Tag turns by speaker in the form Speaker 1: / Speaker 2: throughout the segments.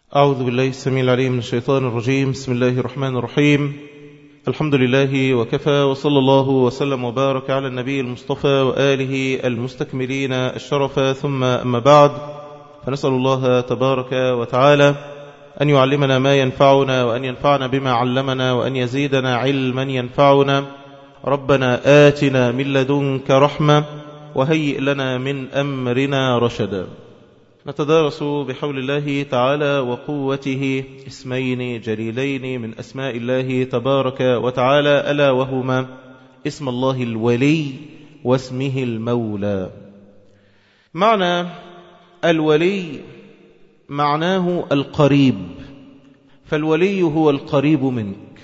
Speaker 1: أعوذ بالله السميع العليم من الشيطان الرجيم بسم الله الرحمن الرحيم الحمد لله وكفى وصلى الله وسلم وبارك على النبي المصطفى وآله المستكملين الشرف ثم أما بعد فنسأل الله تبارك وتعالى أن يعلمنا ما ينفعنا وأن ينفعنا بما علمنا وأن يزيدنا علما ينفعنا ربنا آتنا من لدنك رحمة وهيئ لنا من أمرنا رشدا نتدارس بحول الله تعالى وقوته اسمين جليلين من أسماء الله تبارك وتعالى ألا وهما اسم الله الولي واسمه المولى معنى الولي معناه القريب فالولي هو القريب منك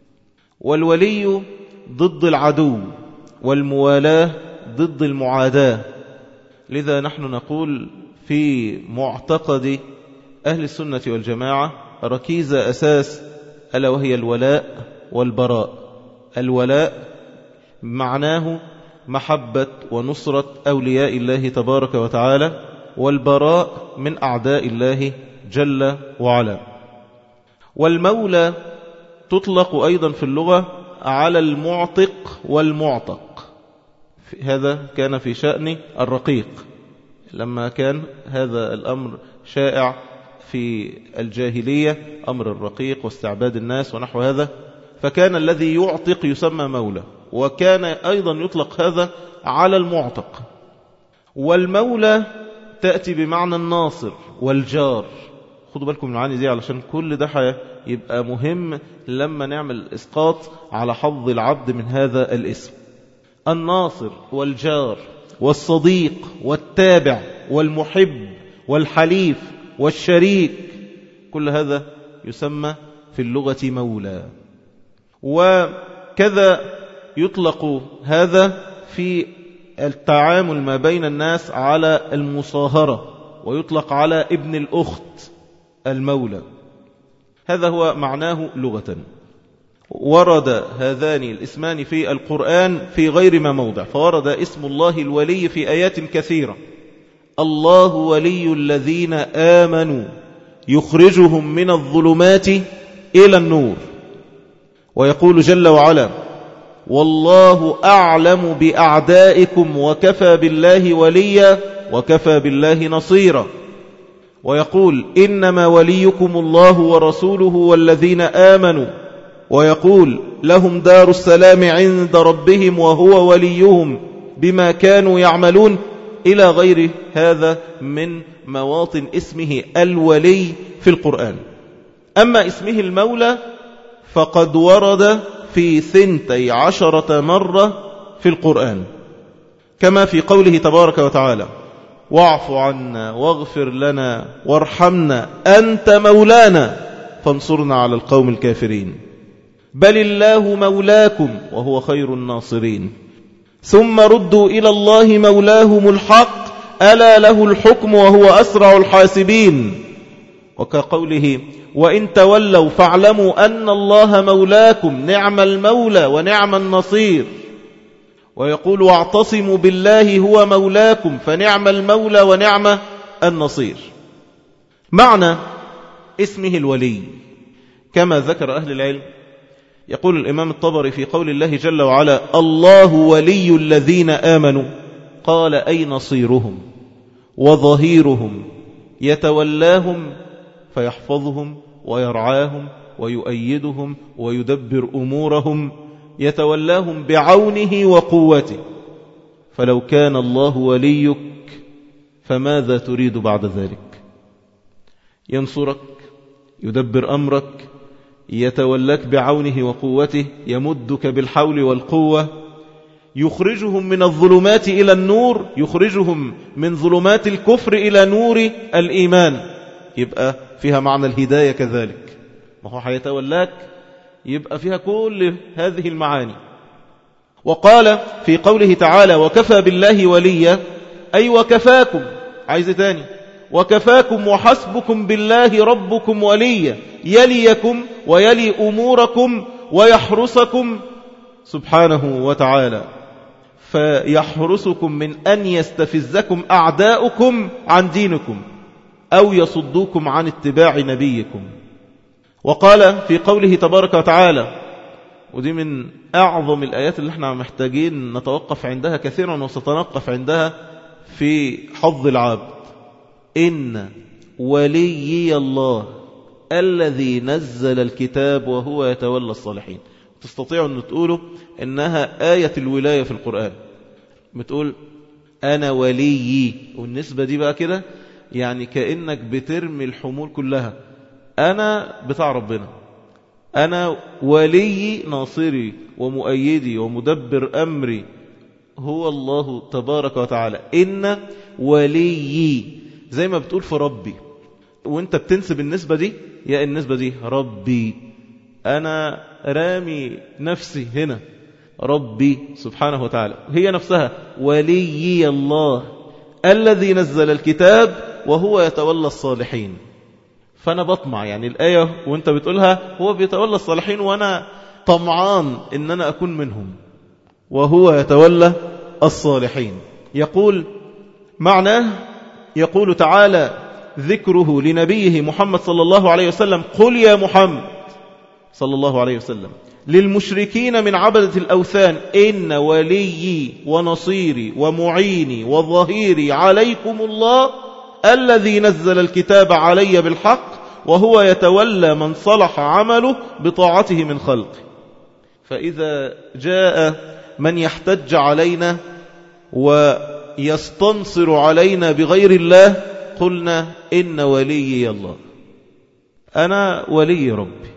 Speaker 1: والولي ضد العدو والموالاة ضد المعاداة لذا نحن نقول في معتقد أهل السنة والجماعة ركيزة أساس ألا وهي الولاء والبراء الولاء معناه محبة ونصرة أولياء الله تبارك وتعالى والبراء من أعداء الله جل وعلا والمولى تطلق أيضا في اللغة على المعتق والمعتق هذا كان في شأن الرقيق لما كان هذا الأمر شائع في الجاهلية أمر الرقيق واستعباد الناس ونحو هذا فكان الذي يعتق يسمى مولى وكان أيضا يطلق هذا على المعتق والمولى تأتي بمعنى الناصر والجار خدوا بالكم من المعاني دي علشان كل ده يبقى مهم لما نعمل إسقاط على حظ العبد من هذا الاسم الناصر والجار والصديق والتابع والمحب والحليف والشريك كل هذا يسمى في اللغة مولى وكذا يطلق هذا في التعامل ما بين الناس على المصاهرة ويطلق على ابن الأخت المولى هذا هو معناه لغة ورد هذان الاسمان في القرآن في غير ما موضع فورد اسم الله الولي في آيات كثيرة الله ولي الذين آمنوا يخرجهم من الظلمات إلى النور ويقول جل وعلا والله أعلم بأعدائكم وكفى بالله وليا وكفى بالله نصيرا ويقول إنما وليكم الله ورسوله والذين آمنوا ويقول لهم دار السلام عند ربهم وهو وليهم بما كانوا يعملون إلى غير هذا من مواطن اسمه الولي في القرآن أما اسمه المولى فقد ورد في ثنتي عشرة مرة في القرآن كما في قوله تبارك وتعالى واعف عنا واغفر لنا وارحمنا أنت مولانا فانصرنا على القوم الكافرين بل الله مولاكم وهو خير الناصرين ثم ردوا إلى الله مولاهم الحق ألا له الحكم وهو أسرع الحاسبين وكقوله وإن تولوا فاعلموا أن الله مولاكم نعم المولى ونعم النصير ويقول واعتصموا بالله هو مولاكم فنعم المولى ونعم النصير معنى اسمه الولي كما ذكر أهل العلم يقول الإمام الطبري في قول الله جل وعلا الله ولي الذين آمنوا قال أي نصيرهم وظهيرهم يتولاهم فيحفظهم ويرعاهم ويؤيدهم ويدبر أمورهم يتولاهم بعونه وقوته فلو كان الله وليك فماذا تريد بعد ذلك ينصرك يدبر أمرك يتولاك بعونه وقوته يمدك بالحول والقوة يخرجهم من الظلمات إلى النور يخرجهم من ظلمات الكفر إلى نور الإيمان يبقى فيها معنى الهداية كذلك ما هو حيتولاك يبقى فيها كل هذه المعاني وقال في قوله تعالى وكفى بالله وليا أي وكفاكم عايز تاني وكفاكم وحسبكم بالله ربكم وليا يليكم ويلي أموركم ويحرسكم سبحانه وتعالى فيحرسكم من أن يستفزكم أعداؤكم عن دينكم أو يصدوكم عن اتباع نبيكم وقال في قوله تبارك وتعالى ودي من أعظم الآيات اللي احنا محتاجين نتوقف عندها كثيرا وستنقف عندها في حظ العبد إن وليي الله الذي نزل الكتاب وهو يتولى الصالحين تستطيعوا أن تقولوا إنها آية الولاية في القرآن بتقول أنا وليي والنسبة دي بقى كده يعني كأنك بترمي الحمول كلها أنا بتاع ربنا أنا ولي ناصري ومؤيدي ومدبر أمري هو الله تبارك وتعالى إن وليي زي ما بتقول في ربي وانت بتنسب النسبة دي يا النسبة دي ربي أنا رامي نفسي هنا ربي سبحانه وتعالى هي نفسها وليي الله الذي نزل الكتاب وهو يتولى الصالحين فأنا بطمع يعني الآية وانت بتقولها هو بيتولى الصالحين وأنا طمعان إن أنا أكون منهم وهو يتولى الصالحين يقول معناه يقول تعالى ذكره لنبيه محمد صلى الله عليه وسلم قل يا محمد صلى الله عليه وسلم للمشركين من عبدة الأوثان إن وليي ونصيري ومعيني وظهيري عليكم الله الذي نزل الكتاب علي بالحق وهو يتولى من صلح عمله بطاعته من خلقه فإذا جاء من يحتج علينا ويستنصر علينا بغير الله قلنا إن وليي الله أنا ولي ربي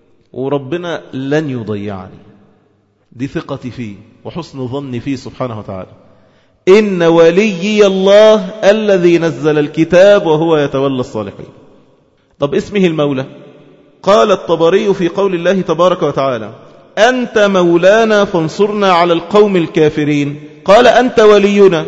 Speaker 1: وربنا لن يضيعني دي ثقتي فيه وحسن ظني فيه سبحانه وتعالى إن وليي الله الذي نزل الكتاب وهو يتولى الصالحين طب اسمه المولى قال الطبري في قول الله تبارك وتعالى أنت مولانا فانصرنا على القوم الكافرين قال أنت ولينا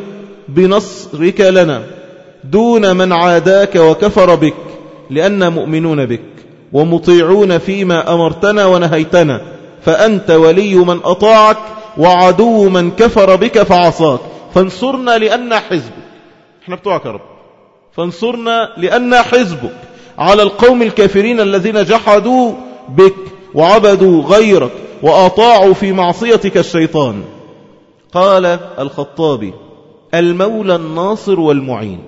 Speaker 1: بنصرك لنا دون من عاداك وكفر بك لأننا مؤمنون بك ومطيعون فيما أمرتنا ونهيتنا فأنت ولي من أطاعك وعدو من كفر بك فعصاك فانصرنا لأن حزبك احنا بتوعك يا رب فانصرنا لأن حزبك على القوم الكافرين الذين جحدوا بك وعبدوا غيرك وأطاعوا في معصيتك الشيطان قال الخطابي المولى الناصر والمعين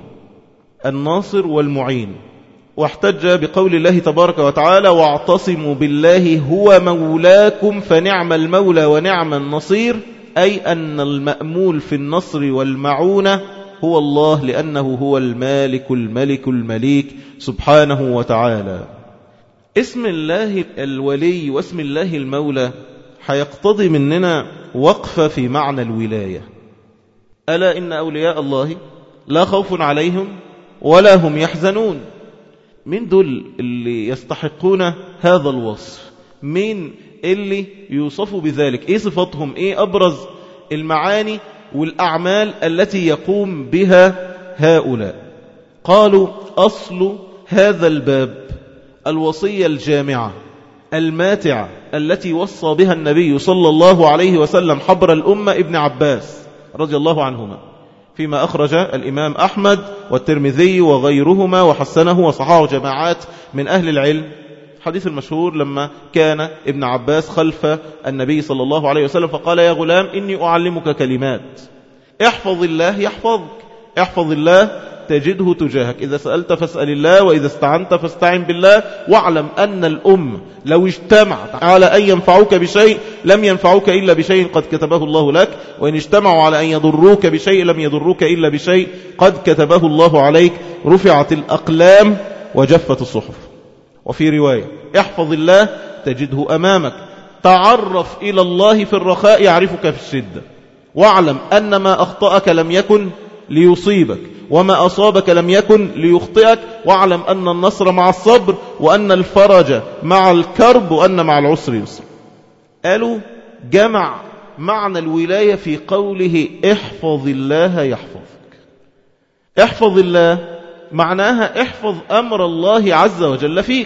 Speaker 1: الناصر والمعين واحتج بقول الله تبارك وتعالى واعتصموا بالله هو مولاكم فنعم المولى ونعم النصير أي أن المأمول في النصر والمعونة هو الله لأنه هو المالك الملك المليك سبحانه وتعالى اسم الله الولي واسم الله المولى حيقتضي مننا وقفة في معنى الولاية ألا إن أولياء الله لا خوف عليهم ولا هم يحزنون من دول اللي يستحقون هذا الوصف مين اللي يوصفوا بذلك ايه صفاتهم ايه ابرز المعاني والأعمال التي يقوم بها هؤلاء قالوا أصل هذا الباب الوصية الجامعة الماتعة التي وصى بها النبي صلى الله عليه وسلم حبر الأمة ابن عباس رضي الله عنهما فيما أخرج الإمام أحمد والترمذي وغيرهما وحسنه وصحاه جماعات من أهل العلم حديث المشهور لما كان ابن عباس خلف النبي صلى الله عليه وسلم فقال يا غلام إني أعلمك كلمات احفظ الله يحفظك احفظ الله تجده تجاهك إذا سألت فاسأل الله وإذا استعنت فاستعن بالله واعلم أن الأم لو اجتمعت على أن ينفعوك بشيء لم ينفعوك إلا بشيء قد كتبه الله لك وإن اجتمعوا على أن يضروك بشيء لم يضروك إلا بشيء قد كتبه الله عليك رفعت الأقلام وجفت الصحف وفي رواية احفظ الله تجده أمامك تعرف إلى الله في الرخاء يعرفك في الشدة واعلم أن ما أخطأك لم يكن ليصيبك وما أصابك لم يكن ليخطئك واعلم أن النصر مع الصبر وأن الفرج مع الكرب وأن مع العسر يسر قالوا جمع معنى الولاية في قوله احفظ الله يحفظك احفظ الله معناها احفظ أمر الله عز وجل فيك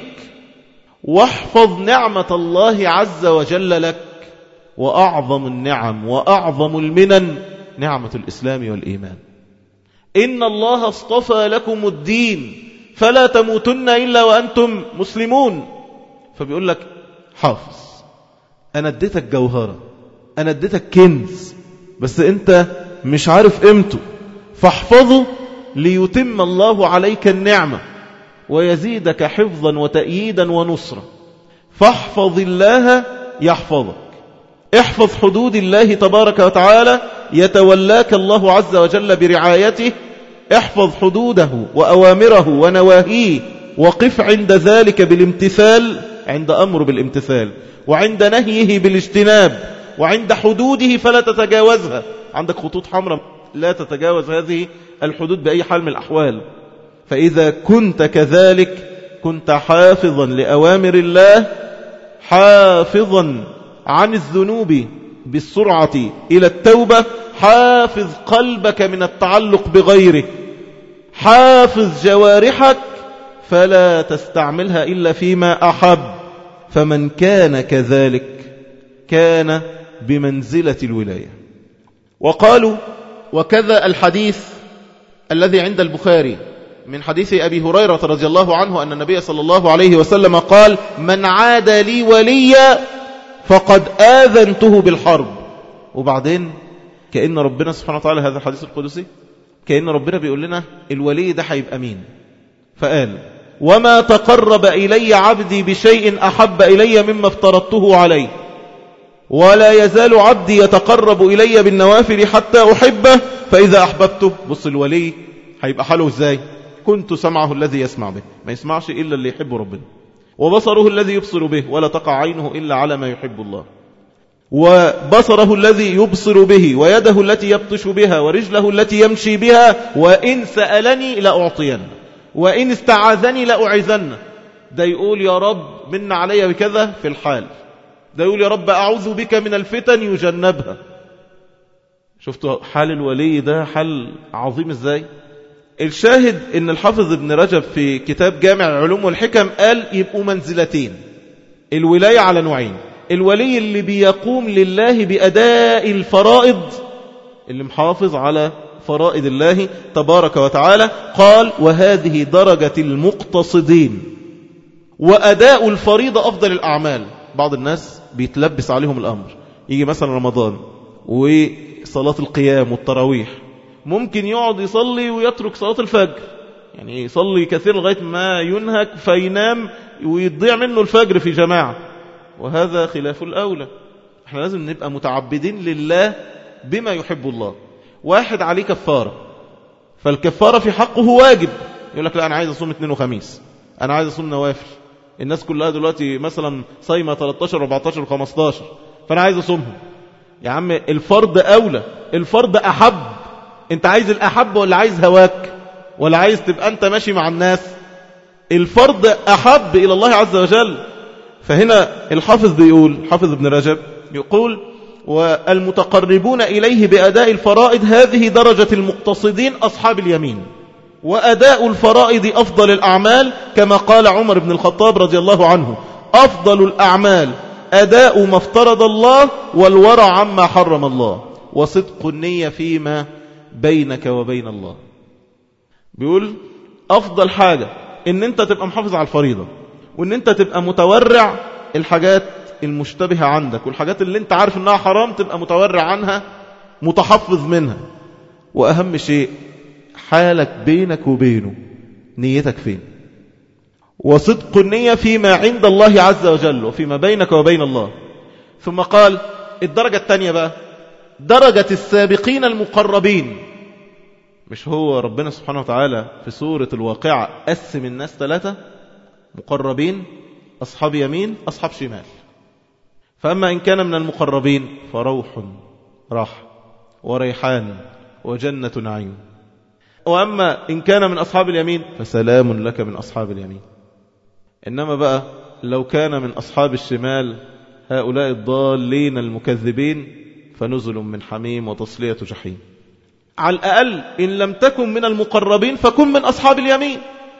Speaker 1: واحفظ نعمة الله عز وجل لك وأعظم النعم وأعظم المنن نعمة الإسلام والإيمان إن الله اصطفى لكم الدين فلا تموتن إلا وأنتم مسلمون فبيقول لك حافظ أنا اديتك جوهرة أنا اديتك كنز بس أنت مش عارف قيمته فاحفظه ليتم الله عليك النعمة ويزيدك حفظا وتأييدا ونصرا فاحفظ الله يحفظك احفظ حدود الله تبارك وتعالى يتولاك الله عز وجل برعايته احفظ حدوده وأوامره ونواهيه وقف عند ذلك بالامتثال عند أمر بالامتثال وعند نهيه بالاجتناب وعند حدوده فلا تتجاوزها عندك خطوط حمراء لا تتجاوز هذه الحدود بأي حال من الأحوال فإذا كنت كذلك كنت حافظا لأوامر الله حافظا عن الذنوب بالسرعة إلى التوبة حافظ قلبك من التعلق بغيره حافظ جوارحك فلا تستعملها إلا فيما أحب فمن كان كذلك كان بمنزلة الولاية وقالوا وكذا الحديث الذي عند البخاري من حديث أبي هريرة رضي الله عنه أن النبي صلى الله عليه وسلم قال من عاد لي وليا فقد آذنته بالحرب وبعدين كأن ربنا سبحانه وتعالى هذا الحديث القدسي كأن ربنا بيقول لنا الولي ده هيبقى مين فقال وما تقرب إلي عبدي بشيء أحب إلي مما افترضته عليه ولا يزال عبدي يتقرب إلي بالنوافل حتى أحبه فإذا أحببته بص الولي هيبقى حاله إزاي كنت سمعه الذي يسمع به ما يسمعش إلا اللي يحب ربنا وبصره الذي يبصر به ولا تقع عينه إلا على ما يحب الله وبصره الذي يبصر به ويده التي يبطش بها ورجله التي يمشي بها وإن سألني لأعطين وإن استعاذني لأعذن ده يقول يا رب من علي بكذا في الحال ده يقول يا رب أعوذ بك من الفتن يجنبها شفتوا حال الولي ده حال عظيم ازاي الشاهد ان الحافظ ابن رجب في كتاب جامع العلوم والحكم قال يبقوا منزلتين الولاية على نوعين الولي اللي بيقوم لله بأداء الفرائض اللي محافظ على فرائض الله تبارك وتعالى قال وهذه درجة المقتصدين وأداء الفريضة أفضل الأعمال بعض الناس بيتلبس عليهم الأمر يجي مثلا رمضان وصلاة القيام والتراويح ممكن يقعد يصلي ويترك صلاة الفجر يعني يصلي كثير لغاية ما ينهك فينام ويضيع منه الفجر في جماعة وهذا خلاف الأولى احنا لازم نبقى متعبدين لله بما يحب الله واحد عليه كفارة فالكفارة في حقه واجب يقول لك لا أنا عايز أصوم اثنين وخميس أنا عايز أصوم نوافل الناس كلها دلوقتي مثلا صايمة 13 14 و 15 فأنا عايز أصومهم يا عم الفرض أولى الفرض أحب أنت عايز الأحب ولا عايز هواك ولا عايز تبقى أنت ماشي مع الناس الفرض أحب إلى الله عز وجل فهنا الحافظ بيقول حافظ ابن رجب يقول والمتقربون إليه بأداء الفرائض هذه درجة المقتصدين أصحاب اليمين وأداء الفرائض أفضل الأعمال كما قال عمر بن الخطاب رضي الله عنه أفضل الأعمال أداء ما افترض الله والورع عما حرم الله وصدق النية فيما بينك وبين الله بيقول أفضل حاجة إن أنت تبقى محافظ على الفريضة وإن أنت تبقى متورع الحاجات المشتبهة عندك والحاجات اللي أنت عارف أنها حرام تبقى متورع عنها متحفظ منها وأهم شيء حالك بينك وبينه نيتك فين وصدق النية فيما عند الله عز وجل وفيما بينك وبين الله ثم قال الدرجة الثانية بقى درجة السابقين المقربين مش هو ربنا سبحانه وتعالى في سورة الواقعة قسم الناس ثلاثة مقربين أصحاب يمين أصحاب شمال فأما إن كان من المقربين فروح راح وريحان وجنة نعيم وأما إن كان من أصحاب اليمين فسلام لك من أصحاب اليمين إنما بقى لو كان من أصحاب الشمال هؤلاء الضالين المكذبين فنزل من حميم وتصلية جحيم على الأقل إن لم تكن من المقربين فكن من أصحاب اليمين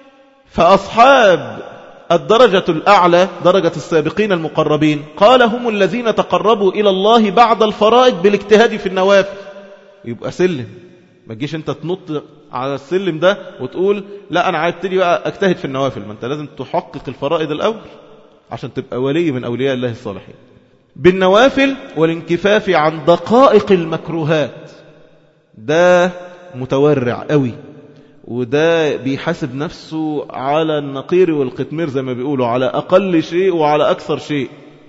Speaker 1: فأصحاب الدرجة الأعلى درجة السابقين المقربين قال هم الذين تقربوا إلى الله بعد الفرائض بالاجتهاد في النوافل يبقى سلم ما تجيش انت تنط على السلم ده وتقول لا أنا عايبتدي بقى أجتهد في النوافل ما أنت لازم تحقق الفرائض الأول عشان تبقى ولي من أولياء الله الصالحين بالنوافل والانكفاف عن دقائق المكروهات ده متورع قوي وده بيحاسب نفسه على النقير والقتمير زي ما بيقولوا على أقل شيء وعلى أكثر شيء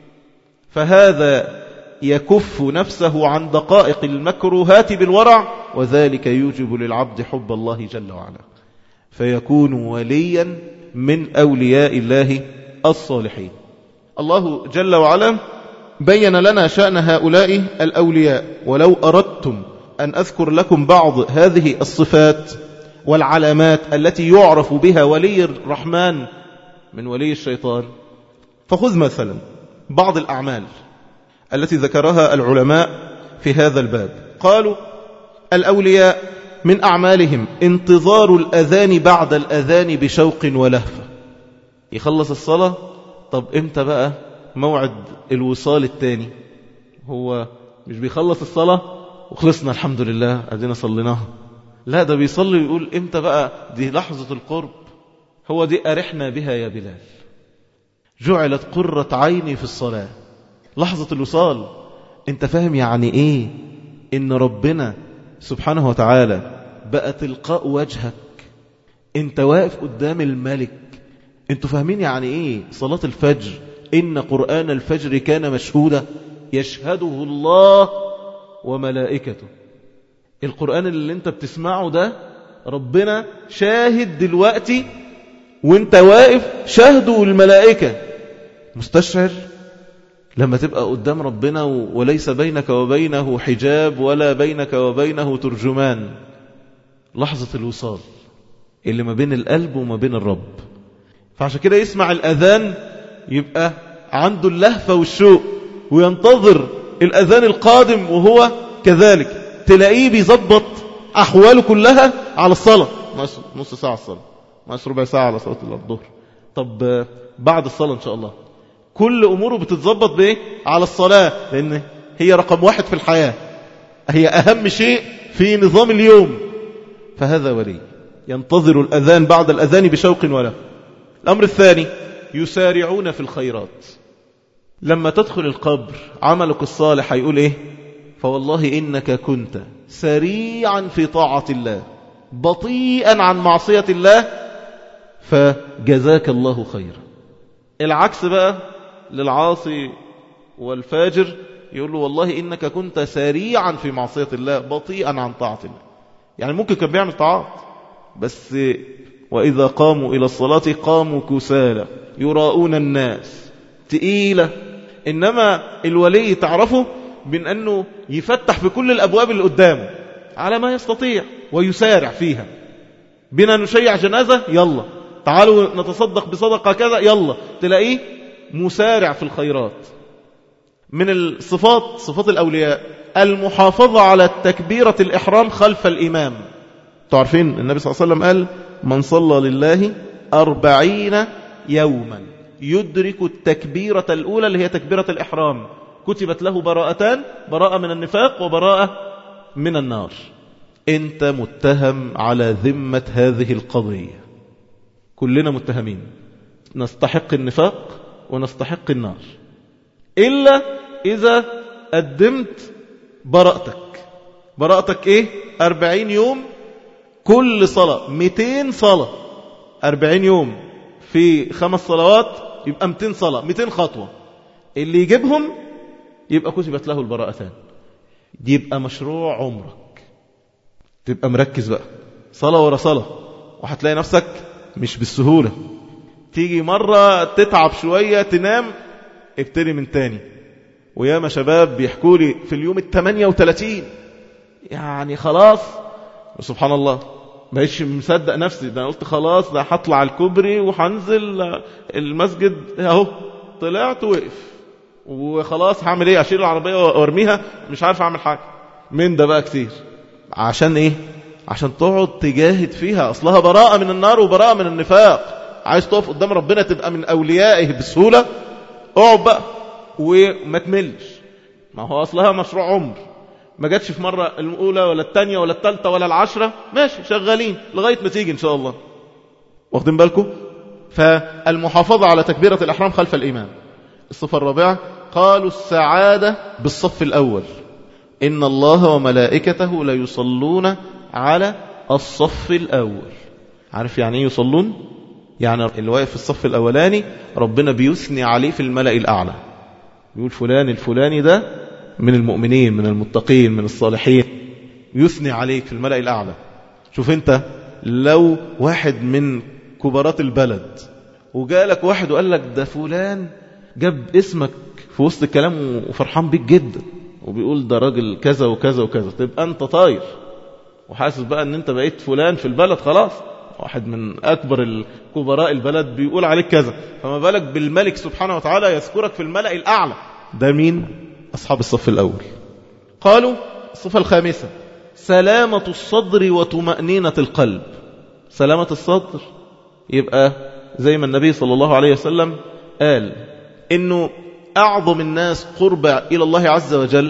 Speaker 1: فهذا يكف نفسه عن دقائق المكروهات بالورع وذلك يوجب للعبد حب الله جل وعلا فيكون وليا من أولياء الله الصالحين الله جل وعلا بين لنا شأن هؤلاء الأولياء ولو أردتم أن أذكر لكم بعض هذه الصفات والعلامات التي يعرف بها ولي الرحمن من ولي الشيطان فخذ مثلا بعض الأعمال التي ذكرها العلماء في هذا الباب قالوا الأولياء من أعمالهم انتظار الأذان بعد الأذان بشوق ولهفة يخلص الصلاة طب امتى بقى موعد الوصال الثاني هو مش بيخلص الصلاة وخلصنا الحمد لله أدينا صليناها لا ده بيصلي ويقول امتى بقى دي لحظة القرب هو دي أرحنا بها يا بلال جعلت قرة عيني في الصلاة لحظة الوصال انت فاهم يعني ايه ان ربنا سبحانه وتعالى بقى تلقاء وجهك انت واقف قدام الملك انتوا فاهمين يعني ايه صلاة الفجر إن قرآن الفجر كان مشهودا يشهده الله وملائكته القرآن اللي انت بتسمعه ده ربنا شاهد دلوقتي وانت واقف شاهده الملائكة مستشعر لما تبقى قدام ربنا وليس بينك وبينه حجاب ولا بينك وبينه ترجمان لحظة الوصال اللي ما بين القلب وما بين الرب فعشان كده يسمع الأذان يبقى عنده اللهفة والشوق وينتظر الأذان القادم وهو كذلك تلاقيه بيظبط أحواله كلها على الصلاة نص ساعة الصلاة ناقص ربع ساعة على صلاة الظهر طب بعد الصلاة إن شاء الله كل أموره بتتظبط بإيه على الصلاة لأن هي رقم واحد في الحياة هي أهم شيء في نظام اليوم فهذا ولي ينتظر الأذان بعد الأذان بشوق ولا الأمر الثاني يسارعون في الخيرات لما تدخل القبر عملك الصالح هيقول إيه فوالله إنك كنت سريعا في طاعة الله بطيئا عن معصية الله فجزاك الله خيرا العكس بقى للعاصي والفاجر يقول له والله إنك كنت سريعا في معصية الله بطيئا عن طاعة الله يعني ممكن كان بيعمل طاعات بس وإذا قاموا إلى الصلاة قاموا كسالى يراؤون الناس تقيلة إنما الولي تعرفه من أنه يفتح في كل الأبواب اللي قدامه على ما يستطيع ويسارع فيها بنا نشيع جنازة يلا تعالوا نتصدق بصدقة كذا يلا تلاقيه مسارع في الخيرات من الصفات صفات الأولياء المحافظة على تكبيرة الإحرام خلف الإمام تعرفين النبي صلى الله عليه وسلم قال من صلى لله أربعين يوما يدرك التكبيرة الأولى اللي هي تكبيرة الإحرام كتبت له براءتان براءة من النفاق وبراءة من النار انت متهم على ذمة هذه القضية كلنا متهمين نستحق النفاق ونستحق النار إلا إذا قدمت براءتك براءتك إيه أربعين يوم كل صلاة مئتين صلاة أربعين يوم في خمس صلوات يبقى مئتين صلاة مئتين خطوة اللي يجيبهم يبقى كتبت له البراءتان يبقى مشروع عمرك تبقى مركز بقى صلاة ورا صلاة وهتلاقي نفسك مش بالسهولة تيجي مرة تتعب شوية تنام ابتدي من تاني وياما شباب بيحكوا لي في اليوم الثمانية وثلاثين يعني خلاص سبحان الله بقيتش مصدق نفسي ده قلت خلاص ده هطلع الكوبري وهنزل المسجد اهو طلعت وقف وخلاص هعمل ايه اشيل العربية وارميها مش عارف اعمل حاجة من ده بقى كتير عشان ايه عشان تقعد تجاهد فيها اصلها براءة من النار وبراءة من النفاق عايز تقف قدام ربنا تبقى من اوليائه بسهولة اقعد بقى وما تملش ما هو اصلها مشروع عمر ما جاتش في مرة الأولى ولا الثانية ولا الثالثة ولا العشرة ماشي شغالين لغاية ما تيجي إن شاء الله واخدين بالكم فالمحافظة على تكبيرة الأحرام خلف الإمام الصفة الرابعة قالوا السعادة بالصف الأول إن الله وملائكته لا يصلون على الصف الأول عارف يعني ايه يصلون يعني اللي واقف في الصف الأولاني ربنا بيثني عليه في الملأ الأعلى يقول فلان الفلاني ده من المؤمنين من المتقين من الصالحين يثني عليك في الملأ الأعلى شوف انت لو واحد من كبارات البلد وجالك واحد وقال لك ده فلان جاب اسمك في وسط الكلام وفرحان بيك جدا وبيقول ده راجل كذا وكذا وكذا تبقى انت طاير وحاسس بقى ان انت بقيت فلان في البلد خلاص واحد من اكبر الكبراء البلد بيقول عليك كذا فما بالك بالملك سبحانه وتعالى يذكرك في الملأ الاعلى ده مين اصحاب الصف الاول قالوا الصفة الخامسة سلامة الصدر وطمأنينة القلب سلامة الصدر يبقى زي ما النبي صلى الله عليه وسلم قال انه اعظم الناس قرب الى الله عز وجل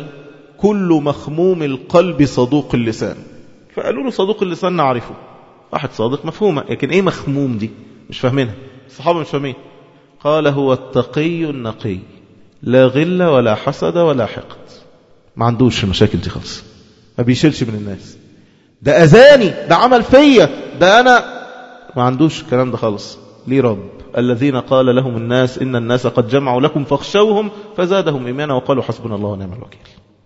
Speaker 1: كل مخموم القلب صدوق اللسان فقالوا له صدوق اللسان نعرفه واحد صادق مفهومة لكن ايه مخموم دي مش فاهمينها الصحابة مش فاهمين قال هو التقي النقي لا غل ولا حسد ولا حقد ما عندوش المشاكل دي خالص ما بيشيلش من الناس ده أذاني ده عمل فيا ده أنا ما عندوش الكلام ده خالص ليه رب الذين قال لهم الناس إن الناس قد جمعوا لكم فاخشوهم فزادهم إيمانا وقالوا حسبنا الله ونعم الوكيل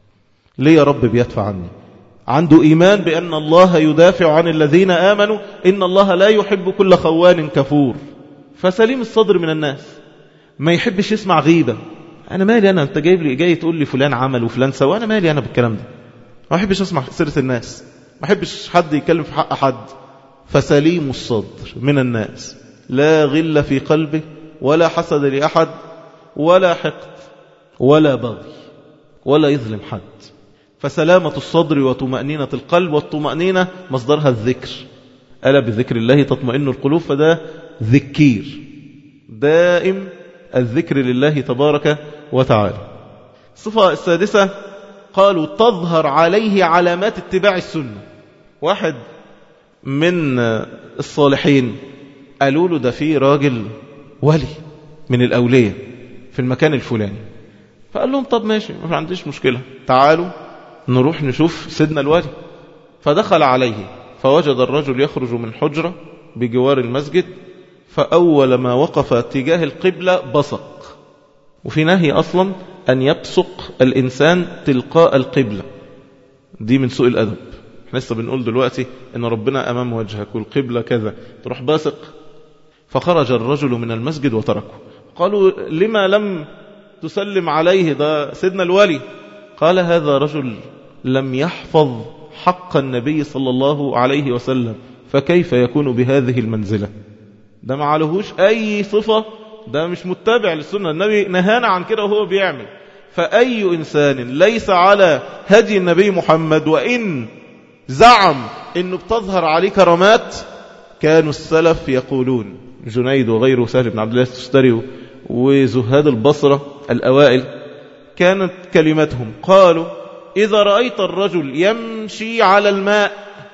Speaker 1: ليه يا رب بيدفع عني عنده إيمان بأن الله يدافع عن الذين آمنوا إن الله لا يحب كل خوان كفور فسليم الصدر من الناس ما يحبش يسمع غيبة أنا مالي أنا أنت جايب لي جاي تقول لي فلان عمل وفلان سوى أنا مالي أنا بالكلام ده ما أحبش أسمع سيرة الناس ما أحبش حد يتكلم في حق حد فسليم الصدر من الناس لا غل في قلبه ولا حسد لأحد ولا حقد ولا بغي ولا يظلم حد فسلامة الصدر وطمأنينة القلب والطمأنينة مصدرها الذكر ألا بذكر الله تطمئن القلوب فده ذكير دائم الذكر لله تبارك وتعالى الصفة السادسة قالوا تظهر عليه علامات اتباع السنة واحد من الصالحين قالوا له ده في راجل ولي من الأولية في المكان الفلاني فقال لهم طب ماشي ما عنديش مشكلة تعالوا نروح نشوف سيدنا الولي فدخل عليه فوجد الرجل يخرج من حجرة بجوار المسجد فأول ما وقف تجاه القبلة بصق وفي نهي أصلا أن يبصق الإنسان تلقاء القبلة دي من سوء الأدب احنا لسه بنقول دلوقتي ان ربنا امام وجهك والقبلة كذا تروح باسق فخرج الرجل من المسجد وتركه قالوا لما لم تسلم عليه ده سيدنا الولي قال هذا رجل لم يحفظ حق النبي صلى الله عليه وسلم فكيف يكون بهذه المنزلة ده ما عليهوش أي صفة ده مش متبع للسنة النبي نهانا عن كده وهو بيعمل فأي إنسان ليس على هدي النبي محمد وإن زعم أنه بتظهر عليه كرامات كانوا السلف يقولون جنيد وغيره سهل بن عبد الله التستري وزهاد البصرة الأوائل كانت كلمتهم قالوا إذا رأيت الرجل يمشي على الماء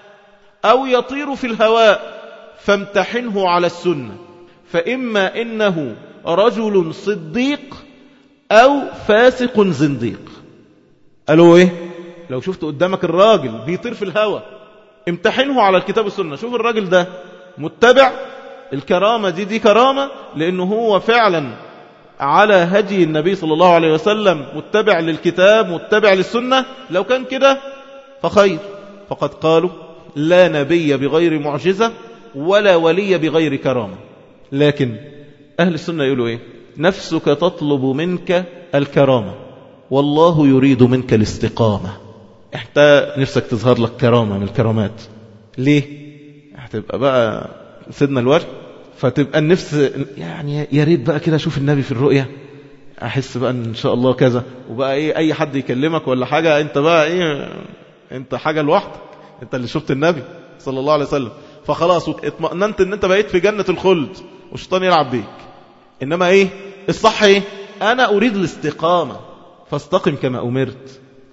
Speaker 1: أو يطير في الهواء فامتحنه على السنة فإما إنه رجل صديق أو فاسق زنديق قالوا إيه لو شفت قدامك الراجل بيطير في الهواء امتحنه على الكتاب والسنة شوف الراجل ده متبع الكرامة دي دي كرامة لأنه هو فعلا على هدي النبي صلى الله عليه وسلم متبع للكتاب متبع للسنة لو كان كده فخير فقد قالوا لا نبي بغير معجزة ولا ولي بغير كرامة لكن أهل السنة يقولوا إيه نفسك تطلب منك الكرامة والله يريد منك الاستقامة انت نفسك تظهر لك كرامة من الكرامات ليه هتبقى بقى سيدنا الورد فتبقى النفس يعني يا ريت بقى كده اشوف النبي في الرؤية احس بقى ان شاء الله كذا وبقى ايه اي حد يكلمك ولا حاجة انت بقى ايه انت حاجة لوحدك انت اللي شفت النبي صلى الله عليه وسلم فخلاص اطمأننت ان انت بقيت في جنة الخلد والشيطان يلعب بيك انما ايه الصح ايه انا اريد الاستقامة فاستقم كما امرت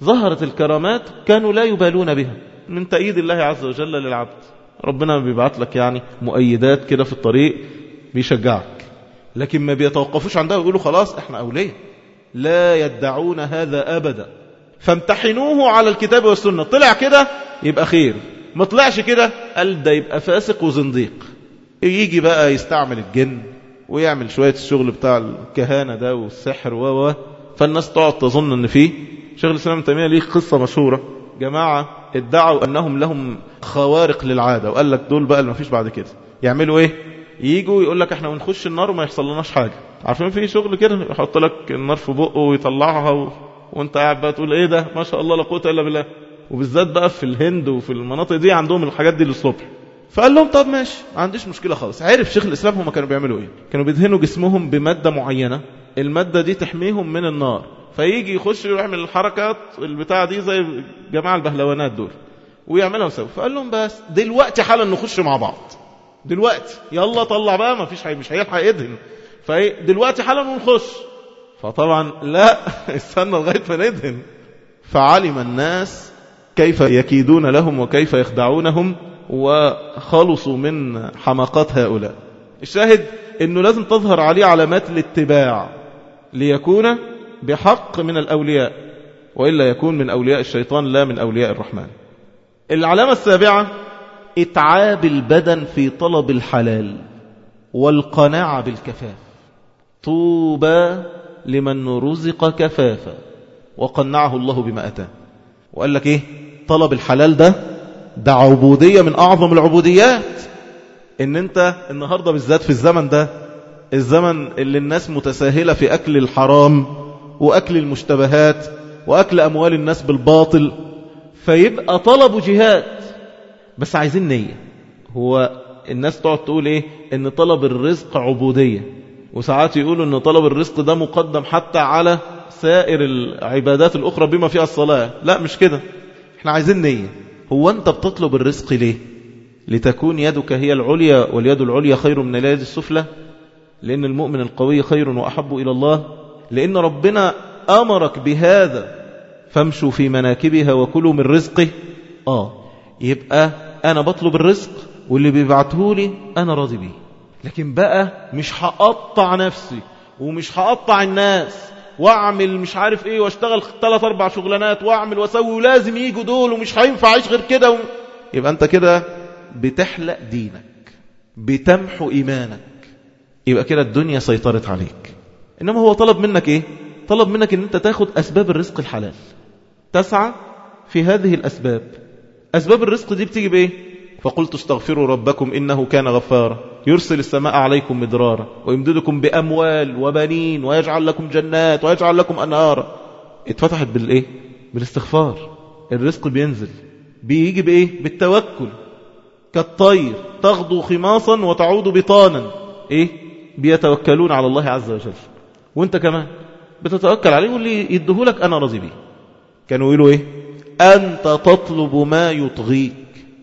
Speaker 1: ظهرت الكرامات كانوا لا يبالون بها من تأييد الله عز وجل للعبد ربنا بيبعت لك يعني مؤيدات كده في الطريق بيشجعك لكن ما بيتوقفوش عندها ويقولوا خلاص احنا أولياء لا يدعون هذا أبدا فامتحنوه على الكتاب والسنة طلع كده يبقى خير ما طلعش كده قال ده يبقى فاسق وزنديق يجي بقى يستعمل الجن ويعمل شوية الشغل بتاع الكهانة ده والسحر و فالناس تقعد تظن ان فيه شيخ الإسلام تيمية ليه قصة مشهورة جماعة ادعوا أنهم لهم خوارق للعادة وقال لك دول بقى اللي مفيش بعد كده يعملوا ايه يجوا يقول لك احنا بنخش النار وما يحصل لناش حاجة عارفين في شغل كده يحط لك النار في بقه ويطلعها و... وانت قاعد بقى تقول ايه ده ما شاء الله لا قوه الا بالله وبالذات بقى في الهند وفي المناطق دي عندهم الحاجات دي للصبح فقال لهم طب ماشي ما عنديش مشكله خالص عرف شيخ الاسلام هم كانوا بيعملوا ايه كانوا بيدهنوا جسمهم بماده معينه الماده دي تحميهم من النار فيجي يخش ويعمل الحركات البتاعه دي زي جماعه البهلوانات دول ويعملها وسوي فقال لهم بس دلوقتي حالا نخش مع بعض دلوقتي يلا طلع بقى ما فيش مش هيلحق يدهن فدلوقتي حالا ونخش فطبعا لا استنى لغايه ما ندهن فعلم الناس كيف يكيدون لهم وكيف يخدعونهم وخلصوا من حماقات هؤلاء الشاهد انه لازم تظهر عليه علامات الاتباع ليكون بحق من الاولياء والا يكون من اولياء الشيطان لا من اولياء الرحمن العلامه السابعه اتعاب البدن في طلب الحلال والقناعه بالكفاف طوبى لمن رزق كفافا وقنعه الله بما أتاه وقال لك إيه طلب الحلال ده ده عبودية من أعظم العبوديات إن أنت النهاردة بالذات في الزمن ده الزمن اللي الناس متساهلة في أكل الحرام وأكل المشتبهات وأكل أموال الناس بالباطل فيبقى طلبوا جهاد بس عايزين نية هو الناس تقعد تقول إيه إن طلب الرزق عبودية وساعات يقولوا ان طلب الرزق ده مقدم حتى على سائر العبادات الأخرى بما فيها الصلاة لا مش كده احنا عايزين نية هو انت بتطلب الرزق ليه لتكون يدك هي العليا واليد العليا خير من اليد السفلى لأن المؤمن القوي خير وأحب إلى الله لأن ربنا أمرك بهذا فامشوا في مناكبها وكلوا من رزقه آه يبقى أنا بطلب الرزق واللي بيبعته لي أنا راضي بيه لكن بقى مش هقطع نفسي ومش هقطع الناس واعمل مش عارف ايه واشتغل ثلاث اربع شغلانات واعمل واسوي ولازم يجوا دول ومش هينفع اعيش غير كده و... يبقى انت كده بتحلق دينك بتمحو ايمانك يبقى كده الدنيا سيطرت عليك انما هو طلب منك ايه طلب منك ان انت تاخد اسباب الرزق الحلال تسعى في هذه الاسباب اسباب الرزق دي بتيجي بايه فقلت استغفروا ربكم إنه كان غفارا يرسل السماء عليكم مدرارا ويمددكم بأموال وبنين ويجعل لكم جنات ويجعل لكم أنهارا اتفتحت بالإيه؟ بالاستغفار الرزق بينزل بيجي بإيه؟ بالتوكل كالطير تغدو خماصا وتعود بطانا إيه؟ بيتوكلون على الله عز وجل وانت كمان بتتوكل عليه واللي يدهولك أنا راضي بيه كانوا يقولوا إيه؟ أنت تطلب ما يطغيك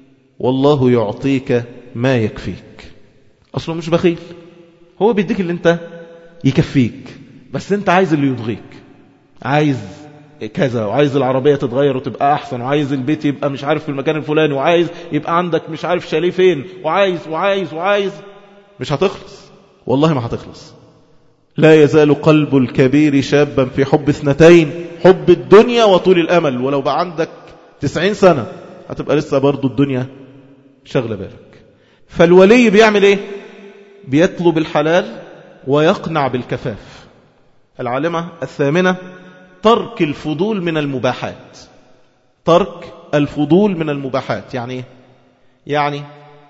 Speaker 1: والله يعطيك ما يكفيك أصله مش بخيل هو بيديك اللي انت يكفيك بس انت عايز اللي يضغيك عايز كذا وعايز العربية تتغير وتبقى أحسن وعايز البيت يبقى مش عارف في المكان الفلاني وعايز يبقى عندك مش عارف شاليه فين وعايز وعايز وعايز مش هتخلص والله ما هتخلص لا يزال قلب الكبير شابا في حب اثنتين حب الدنيا وطول الأمل ولو بقى عندك تسعين سنة هتبقى لسه برضو الدنيا شغل بالك فالولي بيعمل ايه بيطلب الحلال ويقنع بالكفاف العالمة الثامنة ترك الفضول من المباحات ترك الفضول من المباحات يعني ايه يعني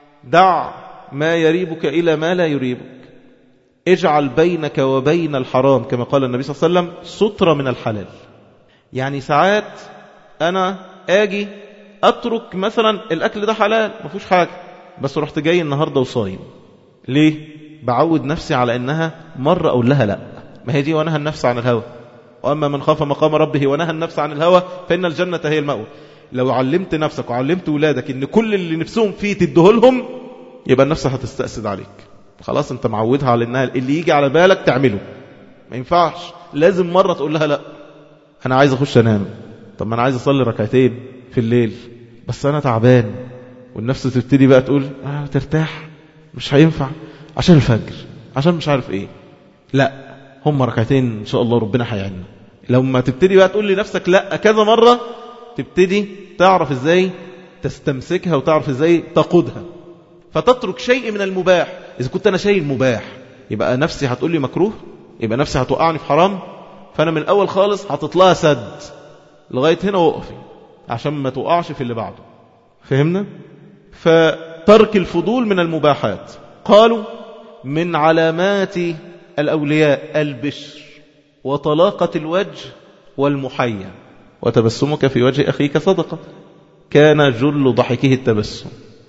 Speaker 1: دع ما يريبك إلى ما لا يريبك اجعل بينك وبين الحرام كما قال النبي صلى الله عليه وسلم سترة من الحلال يعني ساعات أنا آجي أترك مثلا الأكل ده حلال ما فيهوش حاجة بس رحت جاي النهاردة وصايم ليه؟ بعود نفسي على أنها مرة أقول لها لا ما هي دي ونهى النفس عن الهوى وأما من خاف مقام ربه ونهى النفس عن الهوى فإن الجنة هي المأوى لو علمت نفسك وعلمت ولادك ان كل اللي نفسهم فيه تدهلهم يبقى النفس هتستأسد عليك خلاص انت معودها على انها اللي يجي على بالك تعمله ما ينفعش لازم مرة تقول لها لا انا عايز اخش انام طب ما أنا عايز أصلي ركعتين في الليل بس أنا تعبان والنفس تبتدي بقى تقول آه ترتاح مش هينفع عشان الفجر عشان مش عارف ايه لا هم ركعتين ان شاء الله ربنا هيعيننا لما تبتدي بقى تقول لنفسك لا كذا مرة تبتدي تعرف ازاي تستمسكها وتعرف ازاي تقودها فتترك شيء من المباح اذا كنت انا شيء مباح يبقى نفسي هتقول لي مكروه يبقى نفسي هتوقعني في حرام فانا من الاول خالص هتطلع سد لغاية هنا وقفي عشان ما توقعش في اللي بعده فهمنا فترك الفضول من المباحات قالوا من علامات الأولياء البشر وطلاقة الوجه والمحيا وتبسمك في وجه أخيك صدقة كان جل ضحكه التبسم